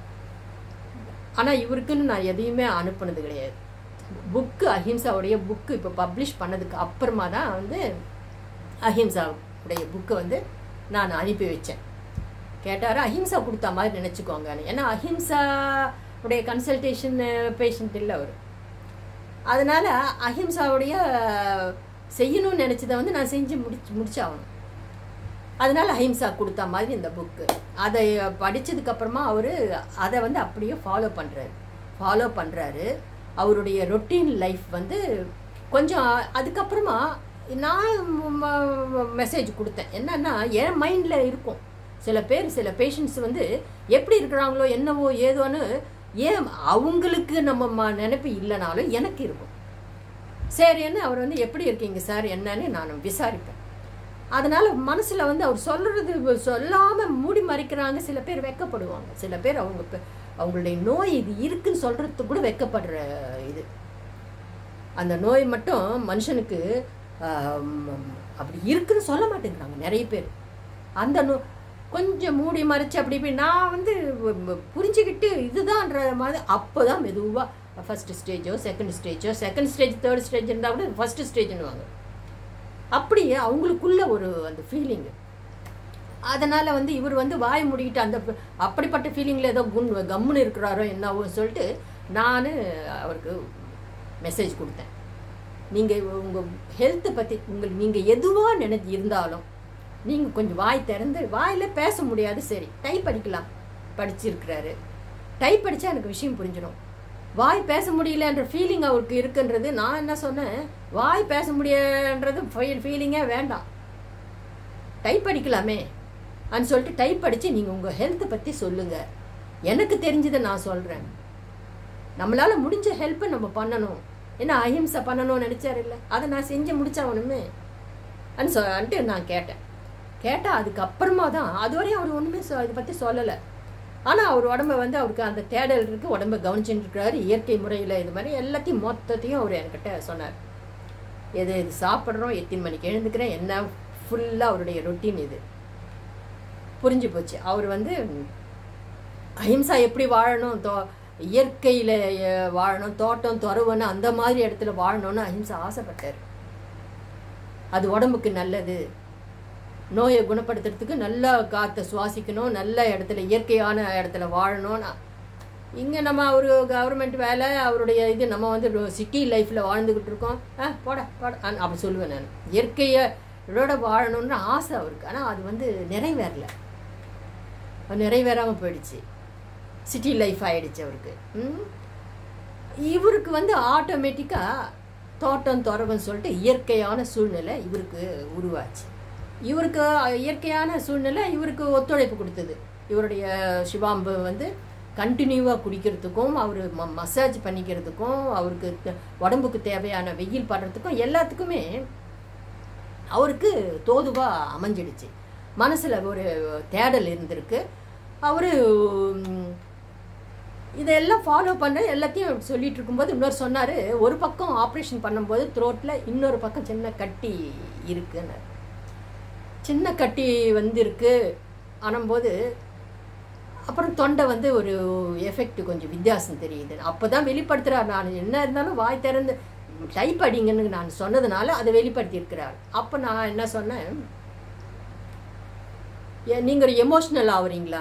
ஆனால் இவருக்குன்னு நான் எதையுமே அனுப்புனது கிடையாது புக்கு அஹிம்சாவுடைய புக்கு இப்போ பப்ளிஷ் பண்ணதுக்கு அப்புறமா தான் வந்து அஹிம்சாவுடைய புக்கை வந்து நான் அனுப்பி வச்சேன் கேட்டார் அஹிம்சா கொடுத்த மாதிரி நினச்சிக்கோங்கன்னு ஏன்னா அஹிம்சா உடைய கன்சல்டேஷன் பேஷண்ட் இல்லை அவர் அதனால அஹிம்சாவுடைய செய்யணும்னு நினச்சதை வந்து நான் செஞ்சு முடிச்சு முடிச்சாகணும் அதனால அஹிம்சா கொடுத்த மாதிரி இந்த புக்கு அதை படிச்சதுக்கு அப்புறமா அவர் அதை வந்து அப்படியே ஃபாலோ பண்ணுறாரு ஃபாலோ பண்ணுறாரு அவருடைய ரொட்டீன் லைஃப் வந்து கொஞ்சம் அதுக்கப்புறமா நான் மெசேஜ் கொடுத்தேன் என்னன்னா என் மைண்டில் இருக்கும் சில பேர் சில பேஷண்ட்ஸ் வந்து எப்படி இருக்கிறாங்களோ என்னவோ ஏதோன்னு ஏன் அவங்களுக்கு நம்ம ம- நினைப்பு இல்லைனாலும் எனக்கு இருக்கும் சரின்னு அவர் வந்து எப்படி இருக்கீங்க சார் என்னன்னு நான் விசாரிப்பேன் அதனால மனசுல வந்து அவர் சொல்றது சொல்லாம மூடி மறைக்கிறாங்க சில பேர் வெக்கப்படுவாங்க சில பேர் அவங்க பெ- அவங்களுடைய நோய் இது இருக்குன்னு சொல்றதுக்கு கூட வெக்கப்படுற இது அந்த நோய் மட்டும் மனுஷனுக்கு ஆம், அப்படி இருக்குன்னு சொல்ல மாட்டேங்கிறாங்க நிறைய பேர் அந்த நோ கொஞ்சம் மூடி மறைச்சு அப்படி இப்படி நான் வந்து வ- புரிஞ்சுக்கிட்டு இதுதான்ற மாதிரி அப்போ தான் மெதுவாக ஃபர்ஸ்ட் ஸ்டேஜோ செகண்ட் ஸ்டேஜோ செகண்ட் ஸ்டேஜ் தேர்ட் ஸ்டேஜ் இருந்தால் கூட ஃபர்ஸ்ட் ஸ்டேஜ்னுவாங்க அப்படியே அவங்களுக்குள்ள ஒரு அந்த ஃபீலிங்கு அதனால் வந்து இவர் வந்து வாய் மூடிக்கிட்டு அந்த ப- அப்படிப்பட்ட ஃபீலிங்கில் ஏதோ குன் கம்முன்னு இருக்கிறாரோ என்னவோன்னு சொல்லிட்டு நான் அவருக்கு மெசேஜ் கொடுத்தேன் நீங்கள் உங்கள் ஹெல்த்தை பற்றி உங்கள் நீங்கள் எதுவாக நினைச்சு இருந்தாலும் நீங்கள் கொஞ்சம் வாய் திறந்து வாயில் பேச முடியாது சரி டைப் அடிக்கலாம் படிச்சிருக்கிறாரு டைப் அடித்தா எனக்கு விஷயம் புரிஞ்சிடும் வாய் பேச முடியலன்ற ஃபீலிங் அவருக்கு இருக்குன்றது நான் என்ன சொன்னேன் வாய் பேச முடியன்றது ஃபீலிங்கே வேண்டாம் டைப் அடிக்கலாமே அப்படின்னு சொல்லிட்டு டைப் அடித்து நீங்கள் உங்கள் ஹெல்த்தை பற்றி சொல்லுங்கள் எனக்கு தெரிஞ்சதை நான் சொல்கிறேன் நம்மளால் முடிஞ்ச ஹெல்ப்பை நம்ம பண்ணணும் ஏன்னா அஹிம்சை பண்ணணும்னு நினச்சார் இல்லை அதை நான் செஞ்சு முடிச்சாகணுமே அன்னு சொ அன்ட்டு நான் கேட்டேன் கேட்டால் அதுக்கப்புறமா தான் அதுவரையும் அவர் ஒன்றுமே சொ இதை பற்றி சொல்லலை ஆனால் அவர் உடம்ப வந்து அவருக்கு அந்த தேடல் இருக்குது உடம்ப கவனிச்சுட்டு இருக்கிறாரு இயற்கை முறையில் இது மாதிரி எல்லாத்தையும் மொத்தத்தையும் அவர் என்கிட்ட சொன்னார் எது இது சாப்பிட்றோம் எத்தனை மணிக்கு எழுந்துக்கிறேன் என்ன ஃபுல்லாக அவருடைய ரொட்டீன் இது புரிஞ்சு போச்சு அவர் வந்து அஹிம்சா எப்படி வாழணும் தோ இயற்கையில் வாழணும் தோட்டம் துறவுன்னு அந்த மாதிரி இடத்துல வாழணும்னு அஹிம்சா ஆசைப்பட்டார் அது உடம்புக்கு நல்லது நோயை குணப்படுத்துறதுக்கு நல்லா காற்றை சுவாசிக்கணும் நல்ல இடத்துல இயற்கையான இடத்துல வாழணும்னு இங்கே நம்ம ஒரு கவர்மெண்ட் வேலை அவருடைய இது நம்ம வந்து சிட்டி லைஃப்பில் வாழ்ந்துக்கிட்டு இருக்கோம் ஆ போட போட அன் அப்படி சொல்லுவேன் நான் இயற்கையை இதோட வாழணுன்ற ஆசை அவருக்கு ஆனால் அது வந்து நிறைவேறல அது நிறைவேறாமல் போயிடுச்சு சிட்டி லைஃப் ஆயிடுச்சு அவருக்கு ம்? இவருக்கு வந்து ஆட்டோமேட்டிக்காக தோட்டம் துறவுன்னு சொல்லிட்டு இயற்கையான சூழ்நிலை இவருக்கு உருவாச்சு இவருக்கு இயற்கையான சூழ்நிலை இவருக்கு ஒத்துழைப்பு கொடுத்தது இவருடைய சிவாம்பு வந்து கண்டினியூவாக குடிக்கிறதுக்கும் அவர் ம மசாஜ் பண்ணிக்கிறதுக்கும் அவருக்கு த- உடம்புக்கு தேவையான வெயில் படுறதுக்கும் எல்லாத்துக்குமே அவருக்கு தோதுவாக அமைஞ்சிடுச்சு மனசில் ஒரு தேடல் இருந்திருக்கு அவர் இதெல்லாம் ஃபாலோ பண்ண எல்லாத்தையும் சொல்லிட்டு இருக்கும்போது இன்னொரு சொன்னார் ஒரு பக்கம் ஆப்ரேஷன் பண்ணும்போது த்ரோட்டில் இன்னொரு பக்கம் சின்ன கட்டி இருக்குன்னாரு சின்ன கட்டி வந்திருக்கு ஆனும்போது அப்புறம் தொண்டை வந்து ஒரு எஃபெக்ட் கொஞ்சம் வித்தியாசம் தெரியுது அப்போ தான் வெளிப்படுத்துகிறார் நான் என்ன இருந்தாலும் வாய் திறந்து டைப் அடிங்கன்னு நான் சொன்னதுனால அதை வெளிப்படுத்தியிருக்கிறார் அப்போ நான் என்ன சொன்னேன் ஏ- நீங்க ஒரு எமோஷ்னல் ஆகுறீங்களா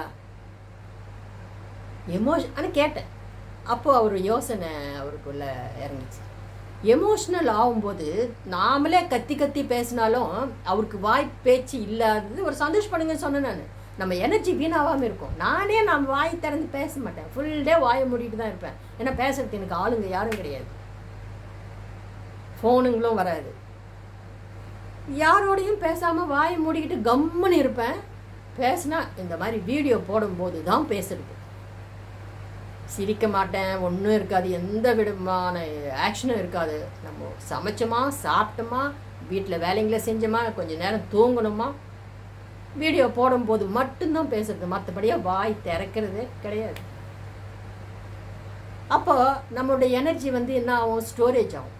எமோஷன் ஆனால் கேட்டேன் அப்போ அவர் யோசனை அவருக்குள்ள இறங்குச்சு எமோஷ்னல் ஆகும்போது நாமளே கத்தி கத்தி பேசினாலும் அவருக்கு வாய் பேச்சு இல்லாதது ஒரு சந்தோஷப்படுங்கன்னு சொன்னேன் நான் நம்ம எனர்ஜி வீணாகாமல் இருக்கும் நானே நான் வாய் திறந்து பேச மாட்டேன் ஃபுல் டே வாயை மூடிட்டு தான் இருப்பேன் ஏன்னா பேசுறதுக்கு எனக்கு ஆளுங்க யாரும் கிடையாது ஃபோனுங்களும் வராது யாரோடையும் பேசாமல் வாயை மூடிக்கிட்டு கம்முன்னு இருப்பேன் பேசினா இந்த மாதிரி வீடியோ போடும்போது தான் பேசுறது சிரிக்க மாட்டேன் ஒன்றும் இருக்காது எந்த விதமான ஆக்ஷனும் இருக்காது நம்ம சமைச்சோமா சாப்பிட்டோமா வீட்டில் வேலைங்களை செஞ்சோமா கொஞ்ச நேரம் தூங்கணுமா வீடியோ போடும்போது மட்டும்தான் பேசுறது மற்றபடியாக வாய் திறக்கிறது கிடையாது அப்போ நம்மளுடைய எனர்ஜி வந்து என்ன ஆகும் ஸ்டோரேஜ் ஆகும்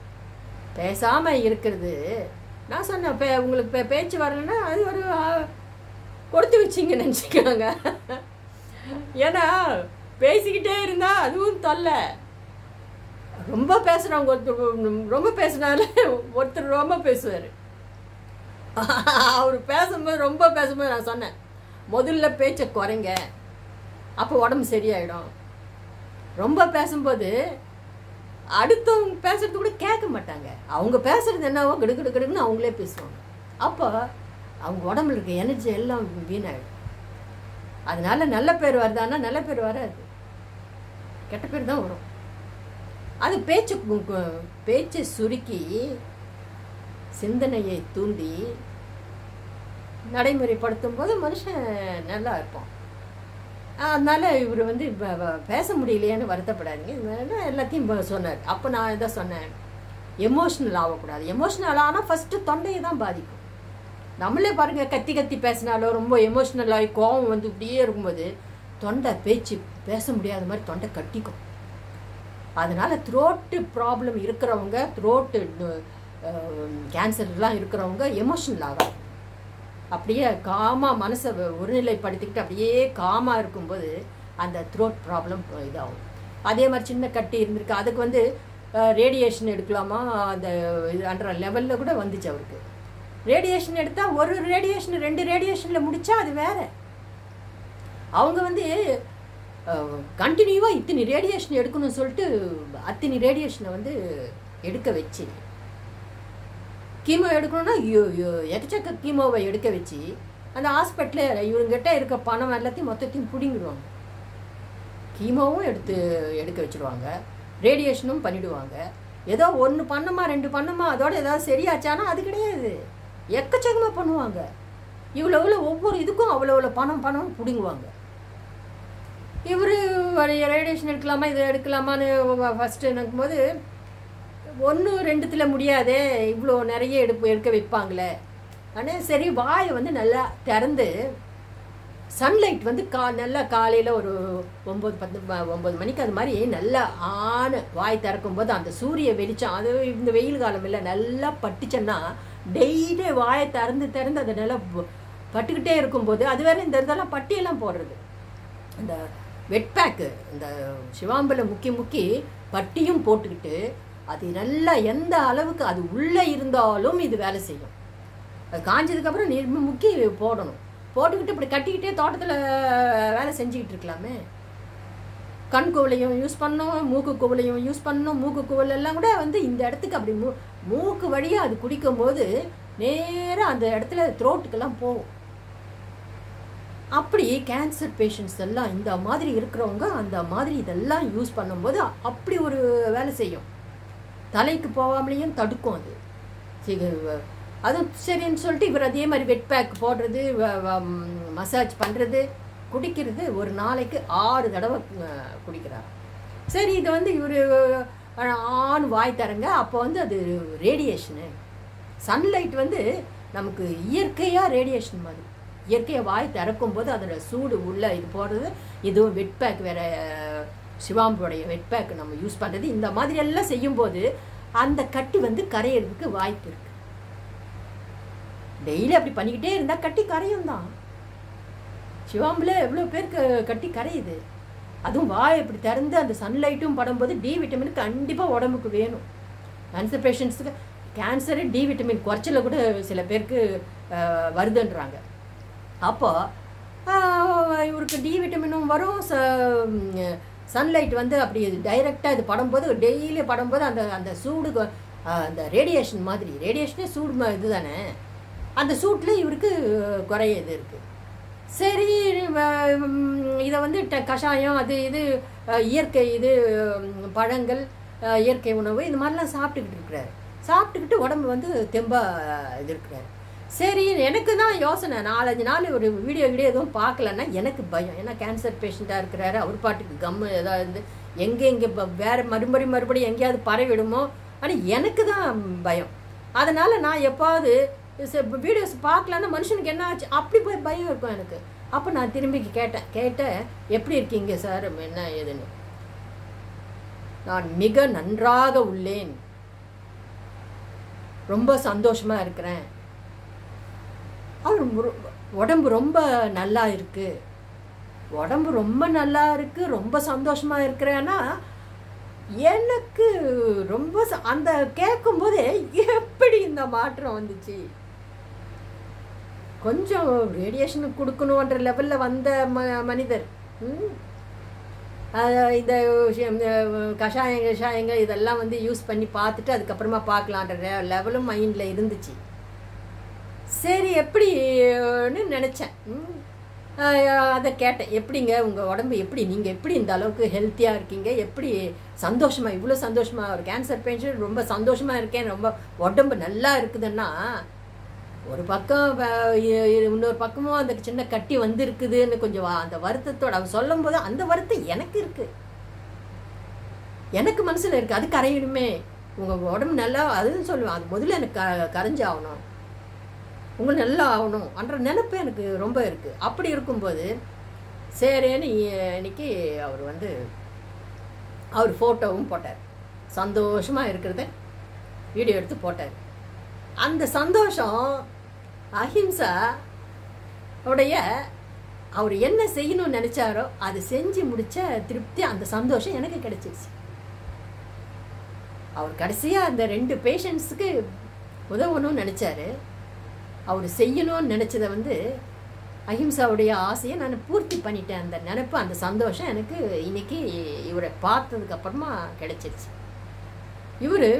பேசாமல் இருக்கிறது நான் சொன்னேன் பே உங்களுக்கு பே பேச்சு வரலைன்னா அது ஒரு ஆ, கொடுத்து வச்சிங்க நினச்சிக்கோங்க ஏன்னா பேசிக்கிட்டே இருந்தா அதுவும் தொல்லை ரொம்ப பேசுகிறவங்க ஒருத்தர் ரொம்ப பேசினால ஒருத்தர் ரொம்ப பேசுவார் அவர் பேசும்போது ரொம்ப பேசும்போது நான் சொன்னேன் முதல்ல பேச்சை குறைங்க அப்போ உடம்பு சரியாயிடும் ரொம்ப பேசும்போது அடுத்தவங்க பேசுறது கூட கேட்க மாட்டாங்க அவங்க பேசுறது என்னவோ கிடு கிடு கிடுன்னு அவங்களே பேசுவாங்க அப்போ அவங்க உடம்புல இருக்க எனர்ஜி எல்லாம் வீணாயிடும் அதனால நல்ல பேர் வருதான்னா நல்ல பேர் வராது கெட்ட பேர் தான் வரும் அது பேச்சு கு- கு- பேச்சை சுருக்கி சிந்தனையை தூண்டி நடைமுறைப்படுத்தும் போது மனுஷன் நல்லா இருப்பான் அதனால இவர் வந்து ப- ப- பேச முடியலையேன்னு வருத்தப்படாதீங்க இதனால எல்லாத்தையும் ப- சொன்னார் அப்போ நான் இதை சொன்னேன் எமோஷ்னல் ஆகக்கூடாது எமோஷ்னல் ஆனால் ஃபஸ்ட்டு தொண்டையை தான் பாதிக்கும் நம்மளே பாருங்க கத்தி கத்தி பேசினாலோ ரொம்ப எமோஷ்னல் ஆகி கோவம் வந்து இப்படியே இருக்கும்போது தொண்டை பேச்சு பேச முடியாத மாதிரி தொண்டை கட்டிக்கும் அதனால த்ரோட்டு ப்ராப்ளம் இருக்கிறவங்க த்ரோட்டு கேன்சர்லாம் இருக்கிறவங்க எமோஷனல் ஆகாது அப்படியே காமா மனசை ஒருநிலைப்படுத்திக்கிட்டு அப்படியே காமா இருக்கும்போது அந்த த்ரோட் ப்ராப்ளம் இதாகும் அதே மாதிரி சின்ன கட்டி இருந்திருக்கு அதுக்கு வந்து ரேடியேஷன் எடுக்கலாமா அந்த இது அன்ற லெவலில் கூட வந்துச்சு அவருக்கு ரேடியேஷன் எடுத்தால் ஒரு ரேடியேஷன் ரெண்டு ரேடியேஷனில் முடிச்சா அது வேற அவங்க வந்து கண்டினியூவாக இத்தனை ரேடியேஷன் எடுக்கணும்னு சொல்லிட்டு அத்தனை ரேடியேஷனை வந்து எடுக்க வச்சு கீமோ எடுக்கணும்னா யோ- யோ- எக்கச்சக்க கீமோவை எடுக்க வச்சு அந்த ஹாஸ்பிட்டலில் இவங்ககிட்ட இருக்க பணம் எல்லாத்தையும் மொத்தத்தையும் பிடிங்கிடுவாங்க கீமோவும் எடுத்து எடுக்க வச்சிருவாங்க ரேடியேஷனும் பண்ணிடுவாங்க ஏதோ ஒன்று பண்ணுமா ரெண்டு பண்ணுமா அதோட ஏதாவது சரியாச்சானா அது கிடையாது எக்கச்சக்கமாக பண்ணுவாங்க இவ்வளோ இவ்வளோ ஒவ்வொரு இதுக்கும் அவ்வளோ அவ்வளோ பணம் பணம் பிடுங்குவாங்க இவர் ரேடியேஷன் எடுக்கலாமா இதை எடுக்கலாமான்னு ஃபஸ்ட்டு நினைக்கும்போது ஒன்று ரெண்டுத்தில் முடியாதே இவ்வளோ நிறைய எடுப்பு எடுக்க வைப்பாங்களே ஆனால் சரி வாயை வந்து நல்லா திறந்து சன்லைட் வந்து கா நல்லா காலையில் ஒரு ஒம்பது பத்து ப- ஒம்பது மணிக்கு அது மாதிரி நல்லா ஆன வாய் திறக்கும் போது அந்த சூரிய வெளிச்சம் அது இந்த வெயில் காலம் இல்லை நல்லா பட்டுச்சுன்னா டெய்லி வாயை திறந்து திறந்து அது நல்லா ப- பட்டுக்கிட்டே இருக்கும்போது அது வேற இந்த இதெல்லாம் பட்டியெல்லாம் போடுறது அந்த வெட் பேக்கு இந்த சிவாம்பலை முக்கி முக்கி பட்டியும் போட்டுக்கிட்டு அது நல்லா எந்த அளவுக்கு அது உள்ளே இருந்தாலும் இது வேலை செய்யும் அது காஞ்சதுக்கப்புறம் நீர் முக்கி போடணும் போட்டுக்கிட்டு இப்படி கட்டிக்கிட்டே தோட்டத்தில் வேலை செஞ்சுக்கிட்டு இருக்கலாமே கண் குவளையும் யூஸ் பண்ணோம் மூக்கு குவளையும் யூஸ் பண்ணோம் மூக்கு குவல் எல்லாம் கூட வந்து இந்த இடத்துக்கு அப்படி மூ மூக்கு வழியாக அது குடிக்கும்போது நேராக அந்த இடத்துல த்ரோட்டுக்கெல்லாம் போகும் அப்படி கேன்சர் பேஷண்ட்ஸ் எல்லாம் இந்த மாதிரி இருக்கிறவங்க அந்த மாதிரி இதெல்லாம் யூஸ் பண்ணும்போது அப்படி ஒரு வேலை செய்யும் தலைக்கு போகாமலேயும் தடுக்கும் அது சரி, வ- அதுவும் சரின்னு சொல்லிட்டு இவர் அதே மாதிரி வெட் பேக் போடுறது மசாஜ் பண்ணுறது குடிக்கிறது ஒரு நாளைக்கு ஆறு தடவை அஹ், குடிக்கிறார் சரி இது வந்து இவர் ஆண் வாய் தரங்க அப்போ வந்து அது ரேடியேஷனு சன்லைட் வந்து நமக்கு இயற்கையாக ரேடியேஷன் மாதிரி இயற்கையாக வாய் திறக்கும் போது அதோட சூடு உள்ள இது போடுறது இதுவும் வெட் பேக் வேற சிவாம்புடைய வெட் பேக் நம்ம யூஸ் பண்ணுறது இந்த மாதிரி எல்லாம் செய்யும்போது அந்த கட்டி வந்து கரையிறதுக்கு வாய்ப்பு இருக்கு டெய்லி அப்படி பண்ணிக்கிட்டே இருந்தால் கட்டி கரையும் தான் சிவாம்பில் எவ்வளோ பேருக்கு கட்டி கரையுது அதுவும் வாய் இப்படி திறந்து அந்த சன்லைட்டும் படும்போது டி விட்டமின் கண்டிப்பாக உடம்புக்கு வேணும் கேன்சர் பேஷண்ட்ஸுக்கு கேன்சரு டி விட்டமின் குறைச்சல கூட சில பேருக்கு அஹ், வருதுன்றாங்க அப்போ ஆஹ், இவருக்கு டி விட்டமினும் வரும் சன்லைட் வந்து அப்படி டைரெக்டாக இது படும்போது டெய்லி படும்போது அந்த அந்த சூடு கொ- ஆஹ், அந்த ரேடியேஷன் மாதிரி ரேடியேஷனே சூடு ம- இதுதானே அந்த சூட்டில் இவருக்கு குறைய இது இருக்குது சரி இதை வந்து ட- கஷாயம் அது இது அஹ், இயற்கை இது ம், பழங்கள் அஹ், இயற்கை உணவு இந்த மாதிரிலாம் சாப்பிட்டுக்கிட்டு இருக்கிறாரு சாப்பிட்டுக்கிட்டு உடம்பு வந்து தெம்பா இது இருக்கிறாரு சரி எனக்கு தான் யோசனை நாலஞ்சு நாள் ஒரு வீடியோ வீடியோ எதுவும் பார்க்கலன்னா எனக்கு பயம் ஏன்னா கேன்சர் பேஷண்ட்டாக இருக்கிறாரு அவர் பாட்டுக்கு கம்மு ஏதாவது எங்கே எங்கே வேறு மறுபடியும் மறுபடியும் எங்கேயாவது பரவிடுமோ ஆனால் எனக்கு தான் பயம் அதனால் நான் எப்பாவது வீடியோஸ் பார்க்கலன்னா மனுஷனுக்கு என்ன ஆச்சு அப்படி போய் பயம் இருக்கும் எனக்கு அப்போ நான் திரும்பி கேட்டேன் கேட்டேன் எப்படி இருக்கீங்க சார் என்ன ஏதுன்னு நான் மிக நன்றாக உள்ளேன் ரொம்ப சந்தோஷமா இருக்கிறேன் அவர் ரொ- உடம்பு ரொம்ப நல்லா இருக்கு உடம்பு ரொம்ப நல்லா இருக்கு ரொம்ப சந்தோஷமா இருக்கிறேன்னா எனக்கு ரொம்ப ச- அந்த கேட்கும்போதே எப்படி இந்த மாற்றம் வந்துச்சு கொஞ்சம் ரேடியேஷன் கொடுக்கணுன்ற லெவலில் வந்த ம மனிதர் ம். அஹ் இந்த விஷயம், இந்த கஷாயம் கஷாயங்க இதெல்லாம் வந்து யூஸ் பண்ணி பார்த்துட்டு அதுக்கப்புறமா பார்க்கலான்ற லெவலும் மைண்டில் இருந்துச்சு சரி எப்படின்னு நினச்சேன் ம். அஹ் அதை கேட்டேன் எப்படிங்க உங்கள் உடம்பு எப்படி நீங்கள் எப்படி இந்த அளவுக்கு ஹெல்த்தியாக இருக்கீங்க எப்படி சந்தோஷமாக இவ்வளோ சந்தோஷமாக ஒரு கேன்சர் பேஷண்ட் ரொம்ப சந்தோஷமாக இருக்கேன் ரொம்ப உடம்பு நல்லா இருக்குதுன்னா ஒரு பக்கம் வ- இ- இ- இன்னொரு பக்கமும் அந்த சின்ன கட்டி வந்திருக்குதுன்னு கொஞ்சம் வ- அந்த வருத்தத்தோட அவன் சொல்லும் போது அந்த வருத்தம் எனக்கு இருக்கு எனக்கு மனசுல இருக்கு அது கரையணுமே உங்க உடம்பு நல்லா அதுன்னு சொல்லுவேன் அது முதல்ல எனக்கு க கரைஞ்சாகணும் உங்களுக்கு நல்லா ஆகணும் என்ற நினைப்பு எனக்கு ரொம்ப இருக்கு அப்படி இருக்கும்போது சரின்னு இ- இன்னைக்கு அவர் வந்து அவர் ஃபோட்டோவும் போட்டார் சந்தோஷமா இருக்கிறத வீடியோ எடுத்து போட்டார் அந்த சந்தோஷம் அஹிம்சா உடைய அவர் என்ன செய்யணும்னு நினைச்சாரோ அது செஞ்சு முடிச்ச திருப்தி அந்த சந்தோஷம் எனக்கு கிடைச்சிருச்சு அவர் கடைசியா அந்த ரெண்டு பேஷண்ட்ஸுக்கு உதவணும்னு நினைச்சாரு அவர் செய்யணும்னு நினைச்சதை வந்து அஹிம்சாவுடைய ஆசையை நான் பூர்த்தி பண்ணிட்டேன் அந்த நினைப்பு அந்த சந்தோஷம் எனக்கு இன்னைக்கு இவரை பார்த்ததுக்கு அப்புறமா கிடைச்சிருச்சு இவர்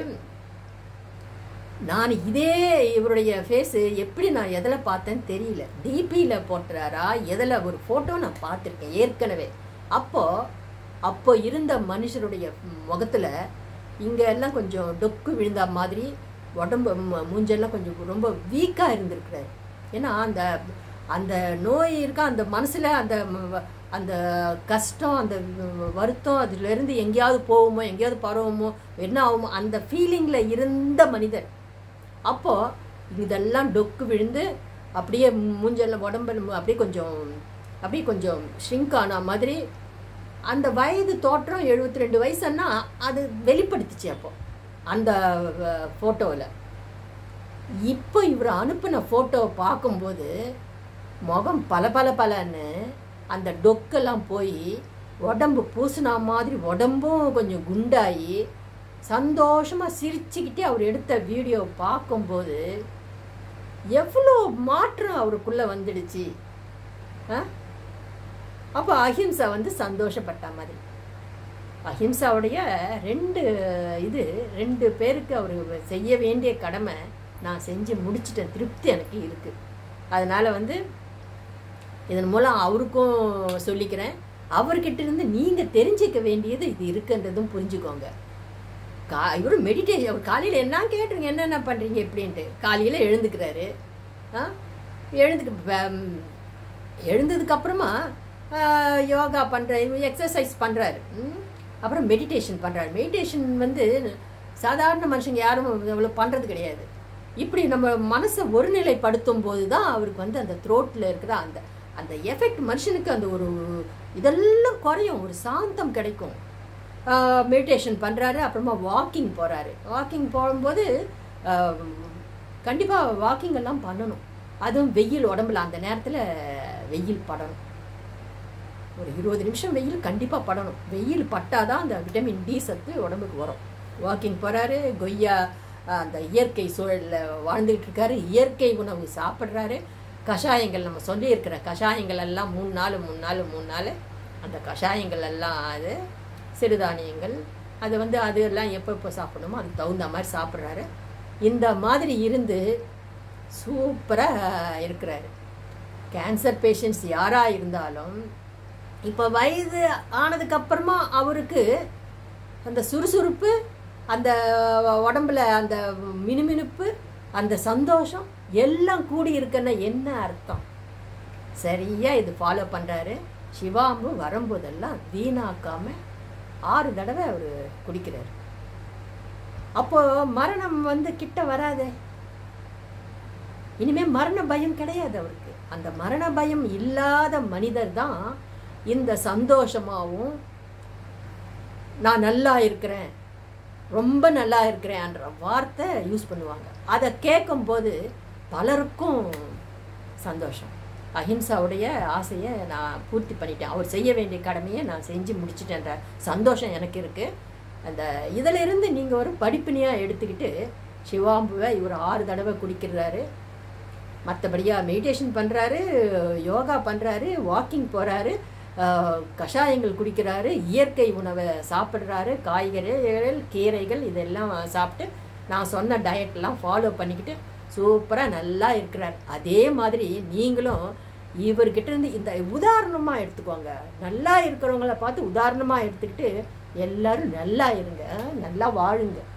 நான் இதே இவருடைய ஃபேஸு எப்படி நான் எதில் பார்த்தேன்னு தெரியல டிபியில் போட்டுறாரா எதில் ஒரு ஃபோட்டோ நான் பார்த்துருக்கேன் ஏற்கனவே அப்போ அப்போ இருந்த மனுஷருடைய முகத்தில் இங்கே எல்லாம் கொஞ்சம் டொக்கு விழுந்த மாதிரி உடம்பு ம- மூஞ்செல்லாம் கொஞ்சம் ரொம்ப வீக்காக இருந்திருக்கிறாரு ஏன்னா அந்த அந்த நோய் இருக்கா அந்த மனசில் அந்த ம- அந்த கஷ்டம் அந்த வருத்தம் அதுலேருந்து எங்கேயாவது போகுமோ எங்கேயாவது பரவுமோ என்ன ஆகுமோ அந்த ஃபீலிங்கில் இருந்த மனிதர் அப்போது இதெல்லாம் டொக்கு விழுந்து அப்படியே மூஞ்செல்லாம் உடம்புல மு- அப்படியே கொஞ்சம் அப்படியே கொஞ்சம் ஷ்ரிங்க் ஆன மாதிரி அந்த வயது தோற்றம் எழுபத்தி ரெண்டு வயசுன்னா அது வெளிப்படுத்துச்சு அப்போ அந்த ஃபோட்டோவில் இப்போ இவர் அனுப்பின ஃபோட்டோவை பார்க்கும்போது முகம் பல பல பலன்னு அந்த டொக்கெல்லாம் போய் உடம்பு பூசினா மாதிரி உடம்பும் கொஞ்சம் குண்டாகி சந்தோஷமாக சிரிச்சுக்கிட்டே அவர் எடுத்த வீடியோ பார்க்கும்போது எவ்வளோ மாற்றம் அவருக்குள்ளே வந்துடுச்சு ஆ அப்போ அஹிம்சா வந்து சந்தோஷப்பட்ட மாதிரி அஹிம்சாவுடைய ரெண்டு இது ரெண்டு பேருக்கு அவர் செய்ய வேண்டிய கடமை நான் செஞ்சு முடிச்சிட்டேன் திருப்தி எனக்கு இருக்குது அதனால் வந்து இதன் மூலம் அவருக்கும் சொல்லிக்கிறேன் அவர்கிட்ட இருந்து நீங்கள் தெரிஞ்சிக்க வேண்டியது இது இருக்குன்றதும் புரிஞ்சுக்கோங்க கா இவர் மெடிடேஷன் அவர் காலையில் என்ன கேட்டுருங்க என்னென்ன பண்ணுறீங்க எப்படின்ட்டு காலையில் எழுந்துக்கிறாரு ஆ எழுந்துக்கு ப- எழுந்ததுக்கப்புறமா யோகா பண்ணுற எக்ஸசைஸ் பண்ணுறாரு அப்புறம் மெடிடேஷன் பண்ணுறாரு மெடிடேஷன் வந்து சாதாரண மனுஷங்க யாரும் அவ்வளோ பண்ணுறது கிடையாது இப்படி நம்ம மனசை ஒருநிலைப்படுத்தும் போது தான் அவருக்கு வந்து அந்த த்ரோட்டில் இருக்கிற அந்த அந்த எஃபெக்ட் மனுஷனுக்கு அந்த ஒரு இதெல்லாம் குறையும் ஒரு சாந்தம் கிடைக்கும் மெடிடேஷன் பண்ணுறாரு அப்புறமா வாக்கிங் போகிறாரு வாக்கிங் போகும்போது கண்டிப்பாக வாக்கிங் எல்லாம் பண்ணணும் அதுவும் வெயில் உடம்புல அந்த நேரத்தில் வெயில் படணும் ஒரு இருபது நிமிஷம் வெயில் கண்டிப்பாக படணும் வெயில் பட்டாதான் அந்த விட்டமின் டி சத்து உடம்புக்கு வரும் வாக்கிங் போகிறாரு கொய்யா அஹ், அந்த இயற்கை சூழலில் வாழ்ந்துகிட்டு இருக்காரு இயற்கை உணவு சாப்பிட்றாரு கஷாயங்கள் நம்ம சொல்லியிருக்கிற கஷாயங்கள் எல்லாம் மூணு நாள் மூணு நாள் மூணு நாள் அந்த கஷாயங்கள் எல்லாம் அது சிறுதானியங்கள் அது வந்து அது எல்லாம் எப்போ எப்போ சாப்பிடணுமோ அதுக்கு தகுந்த மாதிரி சாப்பிட்றாரு இந்த மாதிரி இருந்து சூப்பராக இருக்கிறாரு கேன்சர் பேஷண்ட்ஸ் யாராக இருந்தாலும் இப்போ வயது ஆனதுக்கப்புறமா அவருக்கு அந்த சுறுசுறுப்பு அந்த உடம்புல அந்த மினுமினுப்பு அந்த சந்தோஷம் எல்லாம் கூடி இருக்குன்னா என்ன அர்த்தம் சரியா இது ஃபாலோ பண்ணுறாரு சிவாம்பு வரும்போதெல்லாம் வீணாக்காம ஆறு தடவை அவர் குடிக்கிறார் அப்போ மரணம் வந்து கிட்ட வராதே இனிமே மரண பயம் கிடையாது அவருக்கு அந்த மரண பயம் இல்லாத மனிதர் தான் இந்த சந்தோஷமாகவும் நான் நல்லா இருக்கிறேன் ரொம்ப நல்லா இருக்கிறேன்ற வார்த்தை யூஸ் பண்ணுவாங்க அதை கேட்கும்போது பலருக்கும் சந்தோஷம் அஹிம்சாவுடைய ஆசையை நான் பூர்த்தி பண்ணிட்டேன் அவர் செய்ய வேண்டிய கடமையை நான் செஞ்சு முடிச்சிட்டேன்ற சந்தோஷம் எனக்கு இருக்குது அந்த இதிலிருந்து நீங்கள் ஒரு படிப்பினையாக எடுத்துக்கிட்டு சிவாம்புவை இவர் ஆறு தடவை குடிக்கிறாரு மற்றபடியாக மெடிடேஷன் பண்ணுறாரு யோகா பண்ணுறாரு வாக்கிங் போகிறாரு கஷாயங்கள் குடிக்கிறாரு இயற்கை உணவை சாப்பிட்றாரு காய்கறிகள் கீரைகள் இதெல்லாம் சாப்பிட்டு நான் சொன்ன டயட்லாம் ஃபாலோ பண்ணிக்கிட்டு சூப்பராக நல்லா இருக்கிறார் அதே மாதிரி நீங்களும் இவர்கிட்ட இருந்து இந்த உதாரணமாக எடுத்துக்கோங்க நல்லா இருக்கிறவங்கள பார்த்து உதாரணமாக எடுத்துக்கிட்டு எல்லாரும் நல்லா இருங்க நல்லா வாழுங்க